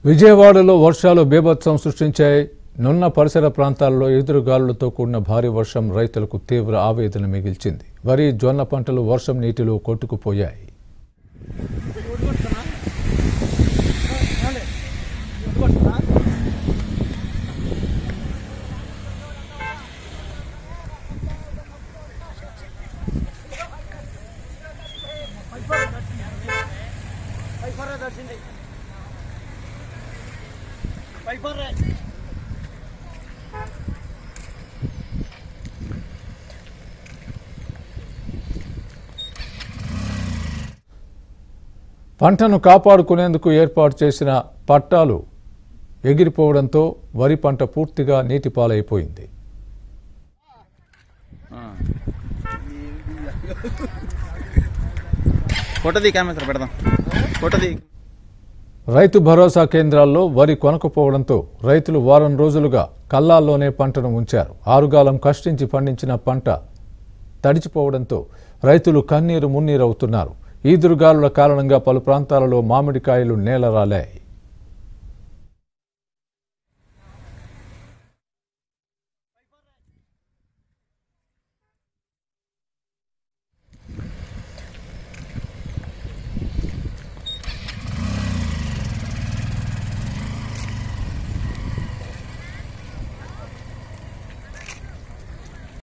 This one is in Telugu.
విజయవాడలో వర్షాలు బీభత్సం సృష్టించాయి నున్న పరిసర ప్రాంతాల్లో ఎదురుగాలులతో కూడిన భారీ వర్షం రైతులకు తీవ్ర ఆవేదన మిగిల్చింది వరి జొన్న పంటలు వర్షం నీటిలో కొట్టుకుపోయాయి పంటను కాపాడుకునేందుకు ఏర్పాటు చేసిన పట్టాలు ఎగిరిపోవడంతో వరి పంట పూర్తిగా నీటిపాలైపోయింది ఫోటో తీ కెమెరా పెడదాం ఫోటో తీ రైతు భరోసా కేంద్రాల్లో వరి కొనకపోవడంతో రైతులు వారం రోజులుగా కల్లాల్లోనే పంటను ఉంచారు ఆరుగాలం కష్టించి పండించిన పంట తడిచిపోవడంతో రైతులు కన్నీరు మున్నీరవుతున్నారు ఈదురుగాలుల కారణంగా పలు ప్రాంతాలలో మామిడికాయలు నేలరాలాయి